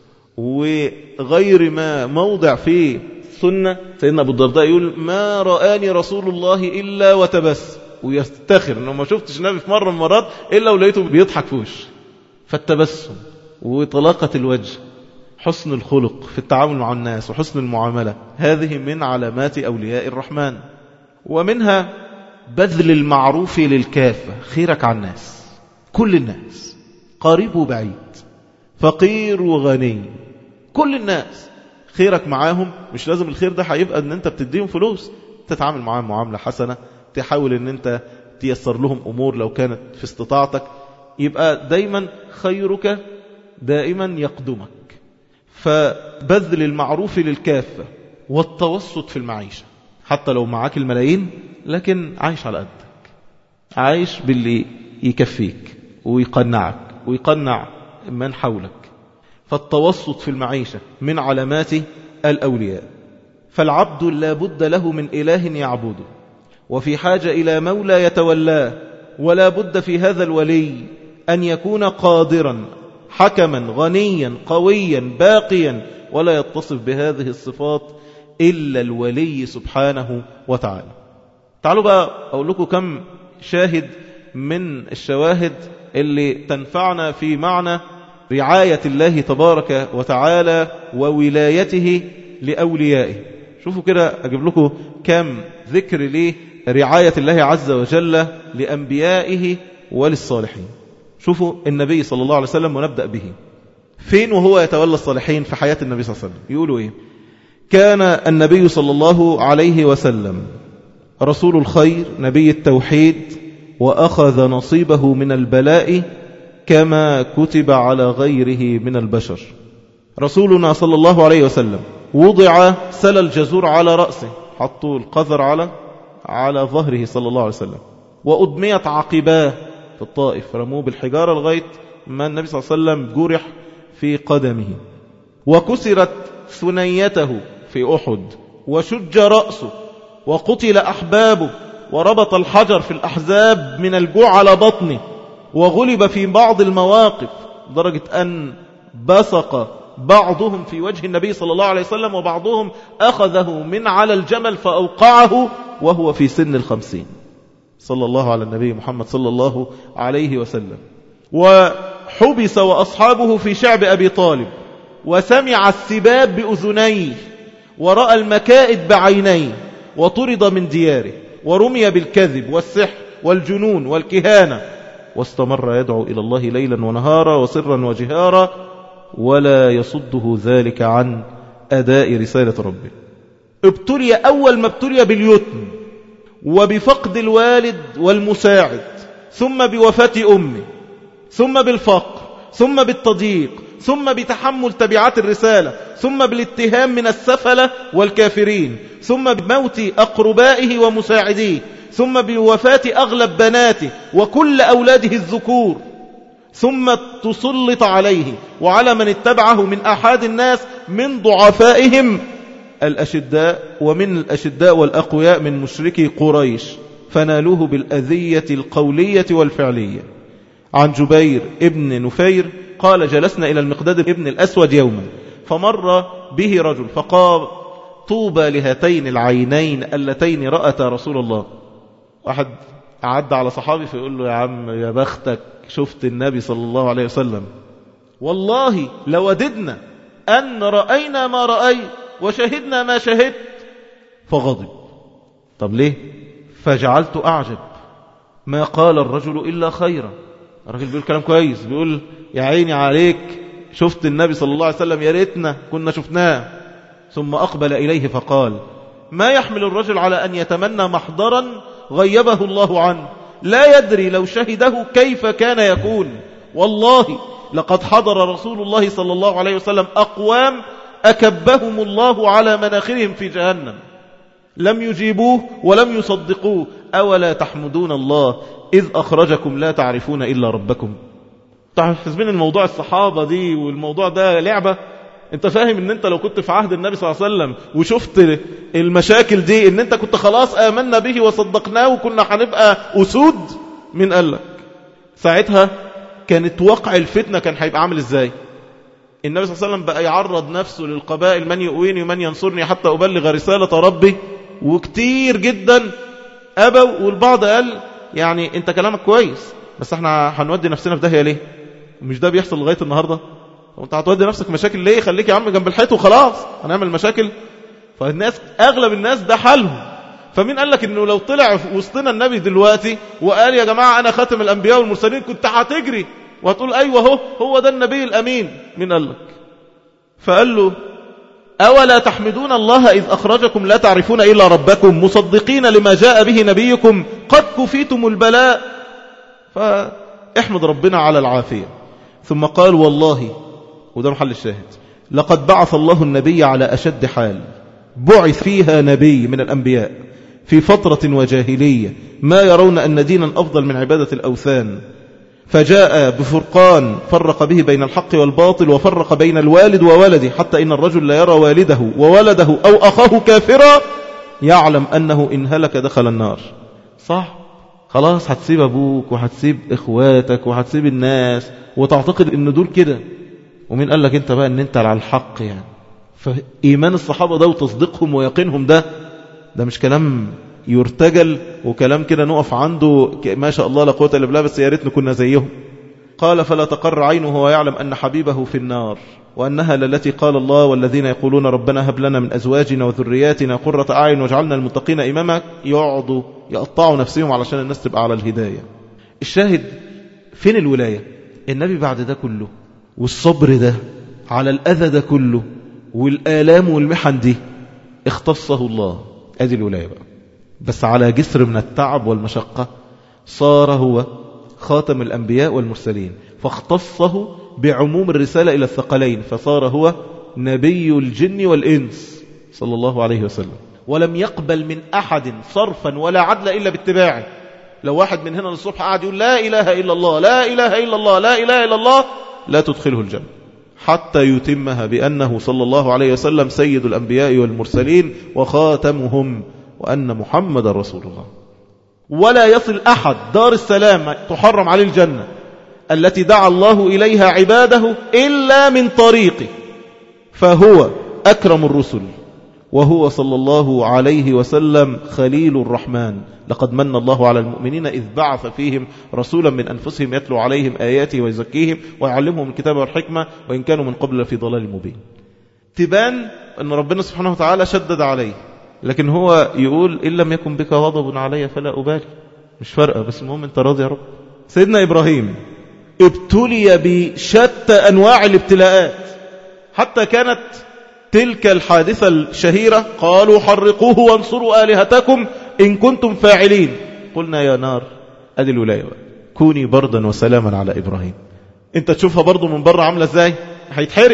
Speaker 1: وغير ما موضع فيه سنة سيدنا أبو الدرداء يقول ما رآني رسول الله إلا وتبسم ويستخر انه ما شفتش النبي في مرة من المرات إلا ولقيته بيضحك في وشه فالتبسم وطلاقة الوجه حسن الخلق في التعامل مع الناس وحسن المعاملة هذه من علامات أولياء الرحمن ومنها بذل المعروف للكافة خيرك على الناس كل الناس قريب وبعيد فقير وغني كل الناس خيرك معاهم مش لازم الخير ده هيبقى ان انت بتديهم فلوس تتعامل معاهم معاملة حسنة تحاول ان انت تيسر لهم امور لو كانت في استطاعتك يبقى دايما خيرك دائما يقدمك فبذل المعروف للكافة والتوسط في المعيشة حتى لو معاك الملايين لكن عايش على قدك عايش باللي يكفيك ويقنعك ويقنع من حولك فالتوسط في المعيشة من علامات الأولياء فالعبد لا بد له من إله يعبده وفي حاجة إلى مولى يتولاه ولا بد في هذا الولي أن يكون قادرا حكما غنيا قويا باقيا ولا يتصف بهذه الصفات إلا الولي سبحانه وتعالى تعالوا بقى أقول لكم كم شاهد من الشواهد اللي تنفعنا في معنى رعاية الله تبارك وتعالى وولايته لأوليائه شوفوا كده أجيب لكم كم ذكر لرعاية الله عز وجل لأنبيائه وللصالحين شوفوا النبي صلى الله عليه وسلم ونبدأ به فين وهو يتولى الصالحين في حياة النبي صلى الله عليه وسلم يقولوا إيه كان النبي صلى الله عليه وسلم رسول الخير نبي التوحيد وأخذ نصيبه من البلاء كما كتب على غيره من البشر رسولنا صلى الله عليه وسلم وضع سل الجزور على رأسه حطوا القذر على على ظهره صلى الله عليه وسلم وأدميت عقباه في الطائف رموه بالحجارة لغاية ما النبي صلى الله عليه وسلم جرح في قدمه وكسرت ثنيته في أحد وشج رأسه وقتل أحبابه وربط الحجر في الأحزاب من الجوع على بطنه وغلب في بعض المواقف درجة أن بصق بعضهم في وجه النبي صلى الله عليه وسلم وبعضهم أخذه من على الجمل فأوقعه وهو في سن الخمسين صلى الله على النبي محمد صلى الله عليه وسلم وحبس وأصحابه في شعب أبي طالب وسمع السباب بأذنيه ورأى المكائد بعينيه وطرد من دياره ورمي بالكذب والسحر والجنون والكهانة واستمر يدعو إلى الله ليلا ونهارا وسرا وجهارا ولا يصده ذلك عن أداء رسالة ربه ابتلي أول ما ابتلي باليتم وبفقد الوالد والمساعد ثم بوفاة أمه ثم بالفقر ثم بالتضييق ثم بتحمل تبعات الرسالة ثم بالاتهام من السفلة والكافرين ثم بموت أقربائه ومساعديه ثم بوفاة أغلب بناته وكل أولاده الذكور ثم تسلط عليه وعلى من اتبعه من أحد الناس من ضعفائهم الأشداء ومن الأشداء والأقوياء من مشركي قريش فنالوه بالأذية القولية والفعلية عن جبير ابن نفير قال جلسنا إلى المقداد ابن الأسود يوما فمر به رجل فقال طوبى لهاتين العينين اللتين رأتا رسول الله واحد عدى على صحابي فيقول له يا عم يا بختك شفت النبي صلى الله عليه وسلم والله لوددنا أن رأينا ما رأيت وشهدنا ما شهدت فغضب طب ليه فجعلت أعجب ما قال الرجل إلا خيرا الراجل بيقول كلام كويس بيقول يا عيني عليك شفت النبي صلى الله عليه وسلم يا ريتنا كنا شفناه ثم أقبل إليه فقال ما يحمل الرجل على أن يتمنى محضرا غيبه الله عنه لا يدري لو شهده كيف كان يكون والله لقد حضر رسول الله صلى الله عليه وسلم أقوام أكبهم الله على مناخرهم في جهنم لم يجيبوه ولم يصدقوه أولا تحمدون الله إذ أخرجكم لا تعرفون إلا ربكم حسبين الموضوع الصحابة دي والموضوع ده لعبة انت فاهم ان انت لو كنت في عهد النبي صلى الله عليه وسلم وشفت المشاكل دي ان انت كنت خلاص آمنا به وصدقناه وكنا هنبقى أسود من قال لك ساعتها كانت وقع الفتنة كان هيبقى عامل ازاي النبي صلى الله عليه وسلم بقى يعرض نفسه للقبائل من يؤويني ومن ينصرني حتى أبلغ رسالة ربي وكتير جدا أبوا والبعض قال يعني انت كلامك كويس بس احنا هنودي نفسنا في داهية ليه مش ده بيحصل لغاية النهاردة وانت هتودي نفسك مشاكل ليه خليك يا عم جنب الحيط وخلاص هنعمل مشاكل فالناس اغلب الناس ده حالهم فمين قال لك انه لو طلع في وسطنا النبي دلوقتي وقال يا جماعة انا خاتم الانبياء والمرسلين كنت هتجري وهتقول ايوه هو هو ده النبي الامين مين قال لك فقال له أولا تحمدون الله إذ أخرجكم لا تعرفون إلا ربكم مصدقين لما جاء به نبيكم قد كفيتم البلاء فاحمد ربنا على العافية ثم قال والله وده محل الشاهد لقد بعث الله النبي على أشد حال بعث فيها نبي من الأنبياء في فترة وجاهلية ما يرون أن دينا أفضل من عبادة الأوثان فجاء بفرقان فرق به بين الحق والباطل وفرق بين الوالد وولده حتى إن الرجل لا يرى والده وولده أو أخاه كافرا يعلم أنه إن هلك دخل النار صح خلاص هتسيب أبوك وهتسيب إخواتك وهتسيب الناس وتعتقد أن دول كده ومين قال لك أنت بقى أن أنت على الحق يعني فإيمان الصحابة ده وتصديقهم ويقينهم ده ده مش كلام يرتجل وكلام كده نقف عنده ما شاء الله لا قوه الا بالله بس يا ريتنا كنا زيهم قال فلا تقر عينه ويعلم أن حبيبه في النار وأنها للتي قال الله والذين يقولون ربنا هب لنا من أزواجنا وذرياتنا قرة أعين واجعلنا المتقين إماما يقعدوا يقطعوا نفسهم علشان الناس تبقى على الهداية الشاهد فين الولاية النبي بعد ده كله والصبر ده على الأذى ده كله والآلام والمحن دي اختصه الله أدي الولاية بقى بس على جسر من التعب والمشقة صار هو خاتم الأنبياء والمرسلين فاختصه بعموم الرسالة إلى الثقلين فصار هو نبي الجن والإنس صلى الله عليه وسلم ولم يقبل من أحد صرفا ولا عدل إلا باتباعه لو واحد من هنا للصبح قاعد يقول لا إله إلا الله لا إله إلا الله لا إله إلا الله لا تدخله الجنة حتى يتمها بأنه صلى الله عليه وسلم سيد الأنبياء والمرسلين وخاتمهم وأن محمد رسول الله ولا يصل أحد دار السلام تحرم عليه الجنة التي دعا الله إليها عباده إلا من طريقه فهو أكرم الرسل وهو صلى الله عليه وسلم خليل الرحمن لقد من الله على المؤمنين إذ بعث فيهم رسولا من أنفسهم يتلو عليهم آياته ويزكيهم ويعلمهم الكتاب والحكمة وإن كانوا من قبل في ضلال مبين تبان أن ربنا سبحانه وتعالى شدد عليه لكن هو يقول إن لم يكن بك غضب علي فلا أبالي مش فارقة بس المهم أنت راضي يا رب سيدنا إبراهيم ابتلي بشتى أنواع الابتلاءات حتى كانت تلك الحادثة الشهيرة قالوا حرقوه وانصروا آلهتكم إن كنتم فاعلين قلنا يا نار أدي الولاية بقى. كوني بردا وسلاما على إبراهيم انت تشوفها برضو من بره عاملة ازاي هيتحرق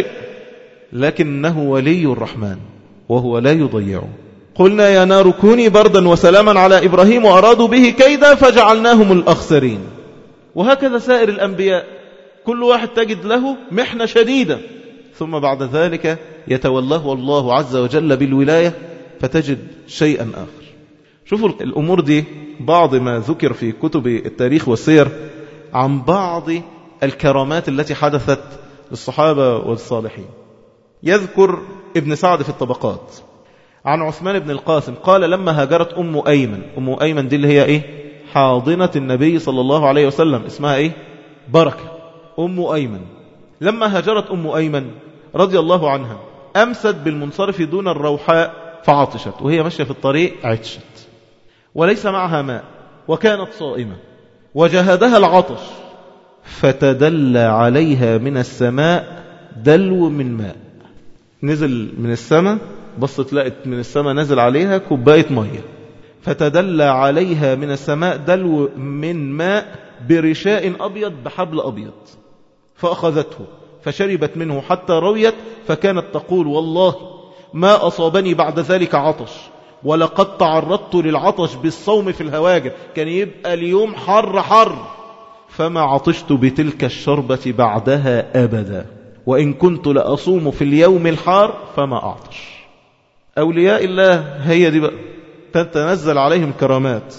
Speaker 1: لكنه ولي الرحمن وهو لا يضيعه قلنا يا نار كوني بردا وسلاما على إبراهيم وأرادوا به كيدا فجعلناهم الأخسرين وهكذا سائر الأنبياء كل واحد تجد له محنة شديدة ثم بعد ذلك يتولاه الله عز وجل بالولاية فتجد شيئا آخر شوفوا الأمور دي بعض ما ذكر في كتب التاريخ والسير عن بعض الكرامات التي حدثت للصحابة والصالحين يذكر ابن سعد في الطبقات عن عثمان بن القاسم قال لما هاجرت أم أيمن أم أيمن دي اللي هي إيه حاضنة النبي صلى الله عليه وسلم اسمها إيه بركة أم أيمن لما هاجرت أم أيمن رضي الله عنها أمست بالمنصرف دون الروحاء فعطشت وهي ماشية في الطريق عطشت وليس معها ماء وكانت صائمة وجهدها العطش فتدلى عليها من السماء دلو من ماء نزل من السماء بصت لقت من السماء نزل عليها كوباية مية فتدلى عليها من السماء دلو من ماء برشاء أبيض بحبل أبيض فأخذته فشربت منه حتى رويت فكانت تقول والله ما أصابني بعد ذلك عطش ولقد تعرضت للعطش بالصوم في الهواجر كان يبقى اليوم حر حر فما عطشت بتلك الشربة بعدها أبدا وإن كنت لأصوم في اليوم الحار فما أعطش أولياء الله هي دي بقى تتنزل عليهم كرامات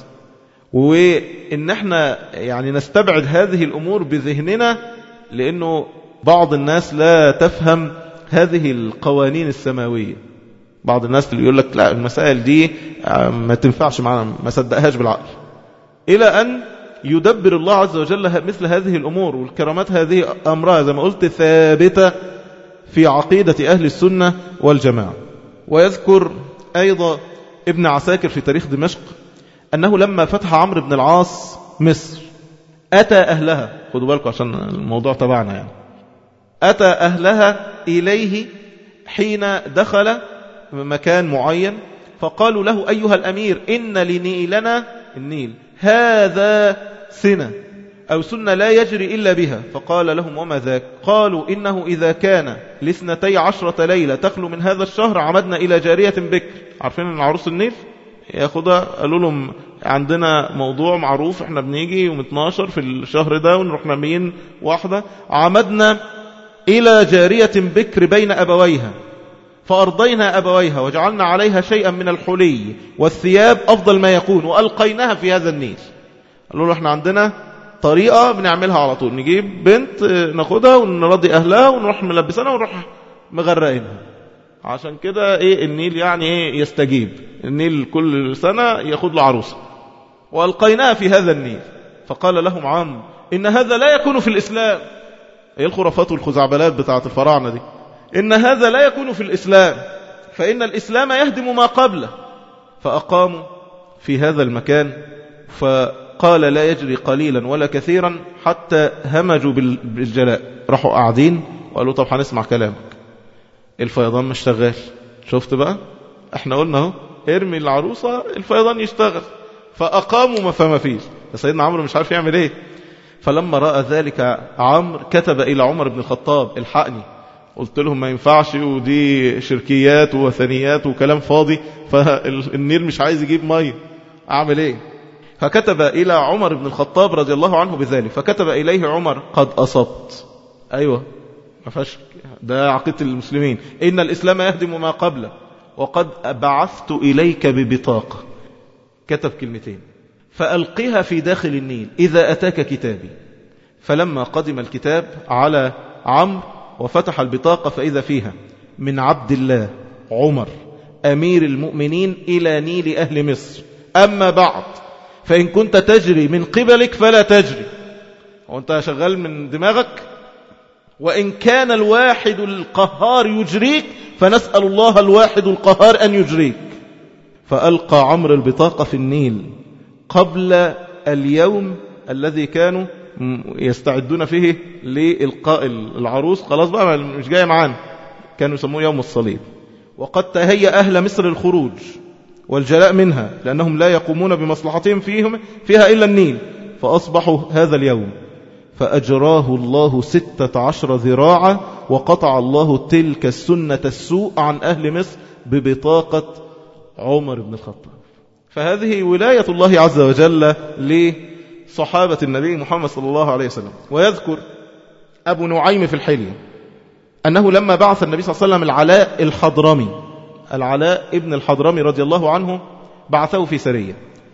Speaker 1: وإن احنا يعني نستبعد هذه الأمور بذهننا لأنه بعض الناس لا تفهم هذه القوانين السماوية بعض الناس اللي يقول لك لا المسائل دي ما تنفعش معنا ما صدقهاش بالعقل إلى أن يدبر الله عز وجل مثل هذه الأمور والكرامات هذه أمرها زي ما قلت ثابتة في عقيدة أهل السنة والجماعة ويذكر أيضا ابن عساكر في تاريخ دمشق أنه لما فتح عمرو بن العاص مصر أتى أهلها خدوا بالكم عشان الموضوع تبعنا يعني أتى أهلها إليه حين دخل مكان معين فقالوا له أيها الأمير إن لنيلنا النيل هذا سنة أو سنة لا يجري إلا بها فقال لهم وما ذاك قالوا إنه إذا كان لاثنتي عشرة ليلة تخلو من هذا الشهر عمدنا إلى جارية بكر عارفين العروس النيل ياخدها قالوا لهم عندنا موضوع معروف احنا بنيجي يوم 12 في الشهر ده ونروح نامين واحدة عمدنا إلى جارية بكر بين أبويها فأرضينا أبويها وجعلنا عليها شيئا من الحلي والثياب أفضل ما يكون وألقيناها في هذا النيل قالوا له احنا عندنا طريقة بنعملها على طول نجيب بنت ناخدها ونرضي أهلها ونروح ملبسنا ونروح مغرقينها عشان كده ايه النيل يعني ايه يستجيب النيل كل سنة ياخد له عروسة وألقيناها في هذا النيل فقال لهم عم إن هذا لا يكون في الإسلام ايه الخرافات والخزعبلات بتاعت الفراعنة دي إن هذا لا يكون في الإسلام فإن الإسلام يهدم ما قبله فأقاموا في هذا المكان فقال لا يجري قليلا ولا كثيرا حتى همجوا بالجلاء راحوا قاعدين وقالوا طب هنسمع كلامك الفيضان مش شغال شفت بقى احنا قلنا اهو ارمي العروسة الفيضان يشتغل فأقاموا ما فما فيش سيدنا عمرو مش عارف يعمل ايه فلما رأى ذلك عمرو كتب إلى عمر بن الخطاب الحقني قلت لهم ما ينفعش ودي شركيات ووثنيات وكلام فاضي فالنيل مش عايز يجيب مية أعمل ايه فكتب إلى عمر بن الخطاب رضي الله عنه بذلك فكتب إليه عمر قد أصبت أيوة ما فيهاش ده عقيدة المسلمين إن الإسلام يهدم ما قبله وقد بعثت إليك ببطاقة كتب كلمتين فألقها في داخل النيل إذا أتاك كتابي فلما قدم الكتاب على عمرو وفتح البطاقة فإذا فيها من عبد الله عمر أمير المؤمنين إلى نيل أهل مصر أما بعد فإن كنت تجري من قبلك فلا تجري وانت شغال من دماغك وإن كان الواحد القهار يجريك فنسأل الله الواحد القهار أن يجريك فألقى عمرو البطاقة في النيل قبل اليوم الذي كانوا يستعدون فيه لإلقاء العروس خلاص بقى مش جاية معانا كانوا يسموه يوم الصليب وقد تهيأ أهل مصر الخروج والجلاء منها لأنهم لا يقومون بمصلحتهم فيهم فيها إلا النيل فأصبحوا هذا اليوم فأجراه الله ستة عشر ذراعا وقطع الله تلك السنة السوء عن أهل مصر ببطاقة عمر بن الخطاب فهذه ولاية الله عز وجل لصحابة النبي محمد صلى الله عليه وسلم ويذكر أبو نعيم في الحلية أنه لما بعث النبي صلى الله عليه وسلم العلاء الحضرمي العلاء ابن الحضرمي رضي الله عنه بعثه في سرية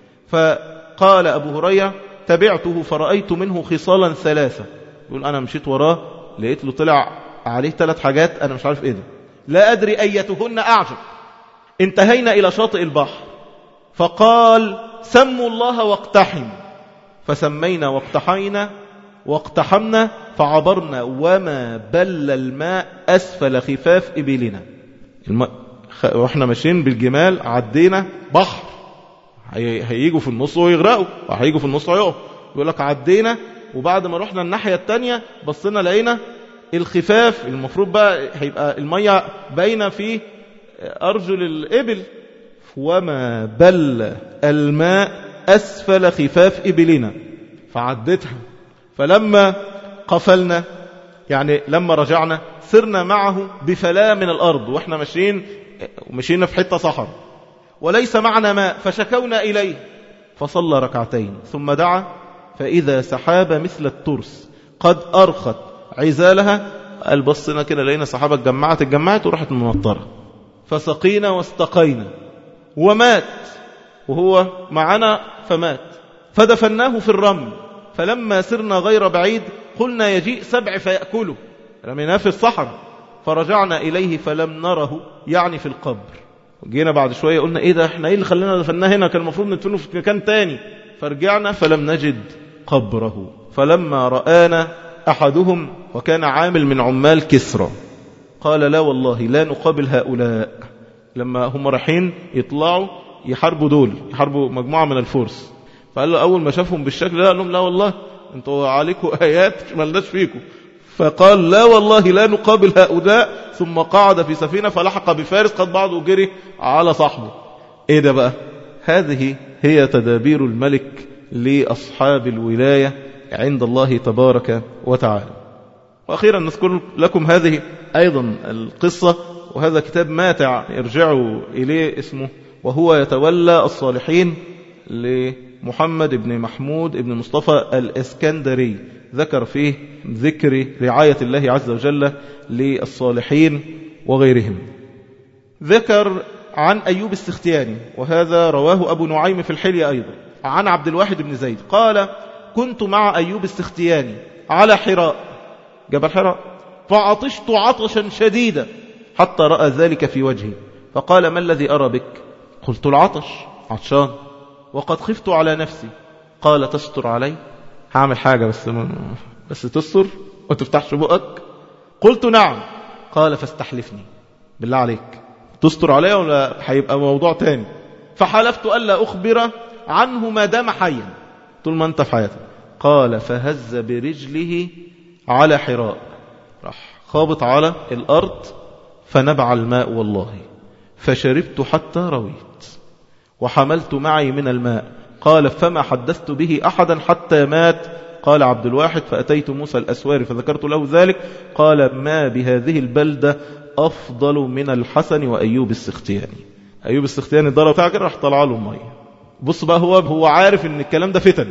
Speaker 1: فقال أبو هريرة تبعته فرأيت منه خصالا ثلاثة يقول أنا مشيت وراه لقيت له طلع عليه ثلاث حاجات أنا مش عارف إيه ده لا أدري أيتهن أعجب انتهينا إلى شاطئ البحر فقال سموا الله واقتحم فسمينا واقتحينا واقتحمنا فعبرنا وما بل الماء أسفل خفاف إبلنا الماء واحنا ماشيين بالجمال عدينا بحر هيجوا في النص ويغرقوا وهيجوا في النص ويقفوا يقول لك عدينا وبعد ما رحنا الناحية التانية بصينا لقينا الخفاف المفروض بقى هيبقى المية باينة في أرجل الإبل وما بل الماء أسفل خفاف إبلنا فعدتها فلما قفلنا يعني لما رجعنا سرنا معه بفلاة من الأرض وإحنا ماشيين مشينا في حتة صحر وليس معنا ماء فشكونا إليه فصلى ركعتين ثم دعا فإذا سحابة مثل الترس قد أرخت عزالها قال بصنا كده لقينا سحابة اتجمعت اتجمعت وراحت ممطرة فسقينا واستقينا ومات وهو معنا فمات فدفناه في الرمل فلما سرنا غير بعيد قلنا يجيء سبع فيأكله رميناه في الصحراء فرجعنا إليه فلم نره يعني في القبر جينا بعد شوية قلنا إيه ده إحنا إيه اللي خلينا دفناه هنا كان المفروض ندفنه في مكان تاني فرجعنا فلم نجد قبره فلما رآنا أحدهم وكان عامل من عمال كسرى قال لا والله لا نقابل هؤلاء لما هم رايحين يطلعوا يحاربوا دول يحاربوا مجموعة من الفرس فقال له أول ما شافهم بالشكل ده قال لهم لا والله انتوا عليكم آيات ملناش فيكم فقال لا والله لا نقابل هؤلاء ثم قعد في سفينة فلحق بفارس قد بعضه جري على صاحبه ايه ده بقى هذه هي تدابير الملك لأصحاب الولاية عند الله تبارك وتعالى وأخيرا نذكر لكم هذه أيضا القصة وهذا كتاب ماتع ارجعوا إليه اسمه وهو يتولى الصالحين لمحمد بن محمود بن مصطفى الإسكندري ذكر فيه ذكر رعاية الله عز وجل للصالحين وغيرهم ذكر عن أيوب السختياني وهذا رواه أبو نعيم في الحلية أيضا عن عبد الواحد بن زيد قال كنت مع أيوب السختياني على حراء جبل حراء فعطشت عطشا شديدا حتى رأى ذلك في وجهي فقال ما الذي أرى بك قلت العطش عطشان وقد خفت على نفسي قال تستر علي هعمل حاجة بس بس تستر وتفتحش بقك قلت نعم قال فاستحلفني بالله عليك تستر علي ولا هيبقى موضوع تاني فحلفت ألا أخبر عنه ما دام حيا طول ما أنت في حياتك قال فهز برجله على حراء راح خابط على الأرض فنبع الماء والله فشربت حتى رويت وحملت معي من الماء قال فما حدثت به أحدا حتى مات قال عبد الواحد فأتيت موسى الأسواري فذكرت له ذلك قال ما بهذه البلدة أفضل من الحسن وأيوب السختياني أيوب السختياني ضرب فاكر راح طلع له المية بص بقى هو هو عارف ان الكلام ده فتن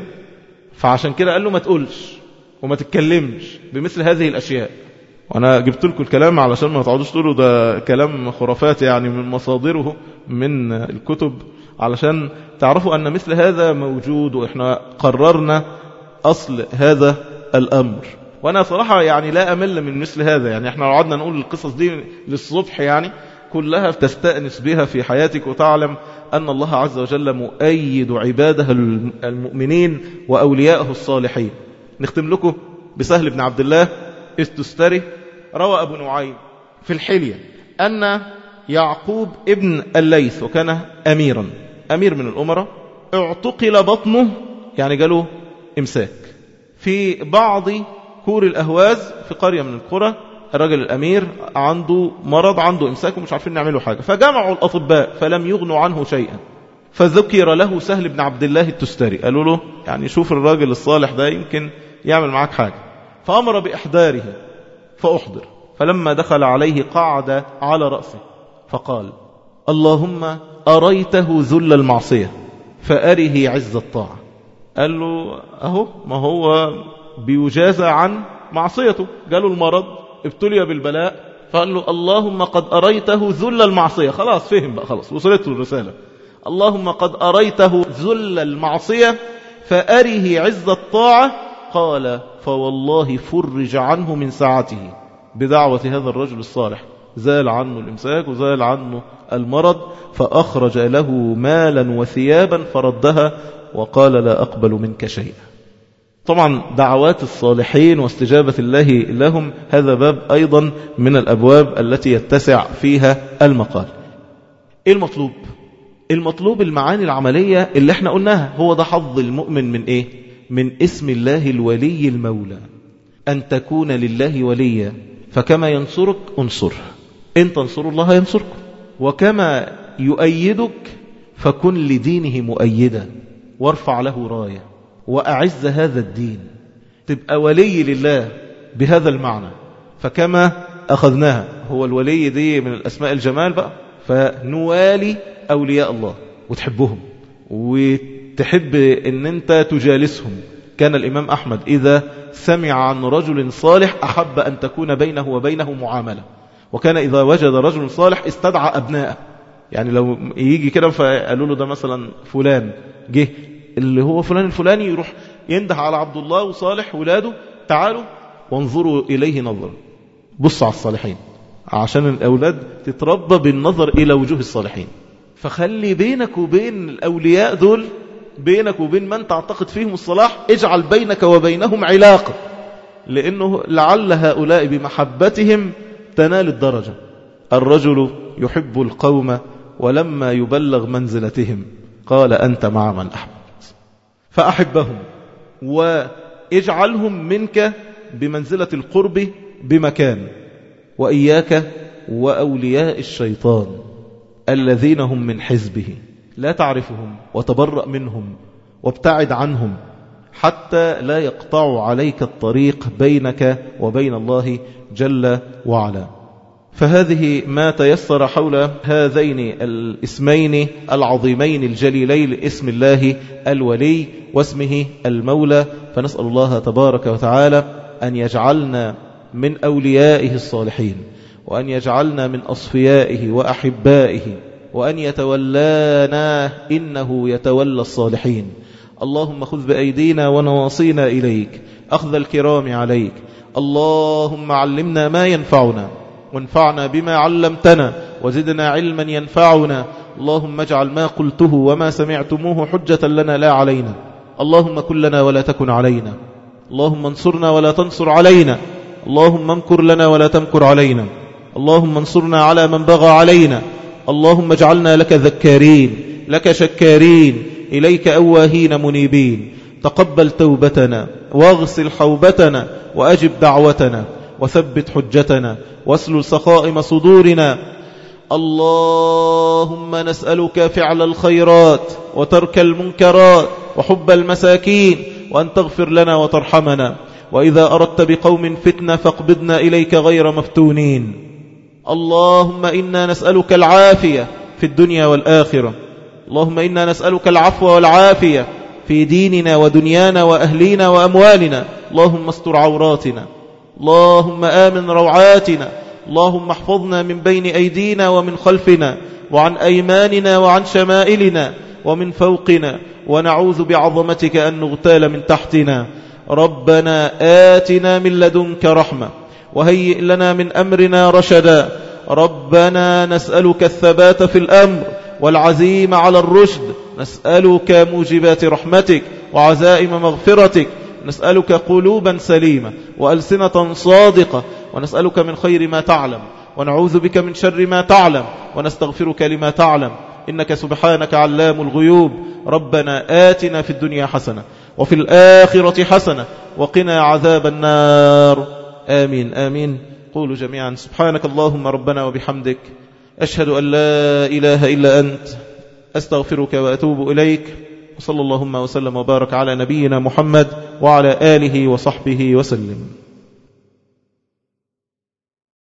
Speaker 1: فعشان كده قال له ما تقولش وما تتكلمش بمثل هذه الأشياء وأنا جبت لكم الكلام علشان ما تقعدوش تقولوا ده كلام خرافات يعني من مصادره من الكتب علشان تعرفوا أن مثل هذا موجود وإحنا قررنا أصل هذا الأمر وأنا صراحة يعني لا أمل من مثل هذا يعني إحنا قعدنا نقول القصص دي للصبح يعني كلها تستأنس بها في حياتك وتعلم أن الله عز وجل مؤيد عباده المؤمنين وأولياءه الصالحين نختم لكم بسهل بن عبد الله استستري روى أبو نعيم في الحلية أن يعقوب ابن الليث وكان أميرا أمير من الأمراء اعتقل بطنه يعني قالوا إمساك في بعض كور الأهواز في قرية من القرى الرجل الأمير عنده مرض عنده إمساك ومش عارفين نعمله حاجة فجمعوا الأطباء فلم يغنوا عنه شيئا فذكر له سهل بن عبد الله التستري قالوا له يعني شوف الراجل الصالح ده يمكن يعمل معاك حاجة فأمر بإحضاره فأحضر فلما دخل عليه قعد على رأسه فقال اللهم أريته ذل المعصية فأره عز الطاعة قال له أهو ما هو بيجازى عن معصيته قالوا المرض ابتلي بالبلاء فقال له اللهم قد أريته ذل المعصية خلاص فهم بقى خلاص وصلته الرسالة اللهم قد أريته ذل المعصية فأره عز الطاعة قال فوالله فرج عنه من ساعته بدعوة هذا الرجل الصالح زال عنه الإمساك وزال عنه المرض فأخرج له مالا وثيابا فردها وقال لا أقبل منك شيئا طبعا دعوات الصالحين واستجابة الله لهم هذا باب أيضا من الأبواب التي يتسع فيها المقال إيه المطلوب؟ المطلوب المعاني العملية اللي احنا قلناها هو ده حظ المؤمن من إيه؟ من اسم الله الولي المولى أن تكون لله وليا فكما ينصرك انصره إن تنصروا الله ينصركم وكما يؤيدك فكن لدينه مؤيدا وارفع له راية وأعز هذا الدين تبقى ولي لله بهذا المعنى فكما أخذناها هو الولي دي من الأسماء الجمال بقى فنوالي أولياء الله وتحبهم وتحب أن أنت تجالسهم كان الإمام أحمد إذا سمع عن رجل صالح أحب أن تكون بينه وبينه معاملة وكان إذا وجد رجل صالح استدعى أبناءه يعني لو يجي كده فقالوا له ده مثلا فلان جه اللي هو فلان الفلاني يروح ينده على عبد الله وصالح ولاده تعالوا وانظروا إليه نظرا بص على الصالحين عشان الأولاد تتربى بالنظر إلى وجوه الصالحين فخلي بينك وبين الأولياء دول بينك وبين من تعتقد فيهم الصلاح اجعل بينك وبينهم علاقة لأنه لعل هؤلاء بمحبتهم تنال الدرجة الرجل يحب القوم ولما يبلغ منزلتهم قال أنت مع من أحببت فأحبهم واجعلهم منك بمنزلة القرب بمكان وإياك وأولياء الشيطان الذين هم من حزبه لا تعرفهم وتبرأ منهم وابتعد عنهم حتى لا يقطعوا عليك الطريق بينك وبين الله جل وعلا فهذه ما تيسر حول هذين الاسمين العظيمين الجليلين اسم الله الولي واسمه المولى فنسأل الله تبارك وتعالى أن يجعلنا من أوليائه الصالحين وأن يجعلنا من أصفيائه وأحبائه وأن يتولانا إنه يتولى الصالحين اللهم خذ بأيدينا ونواصينا إليك أخذ الكرام عليك اللهم علمنا ما ينفعنا وانفعنا بما علمتنا وزدنا علما ينفعنا اللهم اجعل ما قلته وما سمعتموه حجة لنا لا علينا اللهم كن لنا ولا تكن علينا اللهم انصرنا ولا تنصر علينا اللهم امكر لنا ولا تمكر علينا اللهم انصرنا على من بغى علينا اللهم اجعلنا لك ذكارين لك شكارين إليك أواهين منيبين تقبل توبتنا واغسل حوبتنا وأجب دعوتنا وثبت حجتنا واسلل سخائم صدورنا اللهم نسألك فعل الخيرات وترك المنكرات وحب المساكين وأن تغفر لنا وترحمنا وإذا أردت بقوم فتنة فاقبضنا إليك غير مفتونين اللهم إنا نسألك العافية في الدنيا والآخرة اللهم إنا نسألك العفو والعافية في ديننا ودنيانا وأهلينا وأموالنا اللهم استر عوراتنا اللهم آمن روعاتنا اللهم احفظنا من بين أيدينا ومن خلفنا وعن أيماننا وعن شمائلنا ومن فوقنا ونعوذ بعظمتك أن نغتال من تحتنا ربنا آتنا من لدنك رحمة وهيئ لنا من أمرنا رشدا ربنا نسألك الثبات في الأمر والعزيم على الرشد نسألك موجبات رحمتك وعزائم مغفرتك نسألك قلوبا سليمة وألسنة صادقة ونسألك من خير ما تعلم ونعوذ بك من شر ما تعلم ونستغفرك لما تعلم إنك سبحانك علام الغيوب ربنا آتنا في الدنيا حسنة وفي الآخرة حسنة وقنا عذاب النار آمين آمين قولوا جميعا سبحانك اللهم ربنا وبحمدك أشهد أن لا إله إلا أنت أستغفرك وأتوب إليك وصلى اللهم وسلم وبارك على نبينا محمد وعلى آله وصحبه وسلم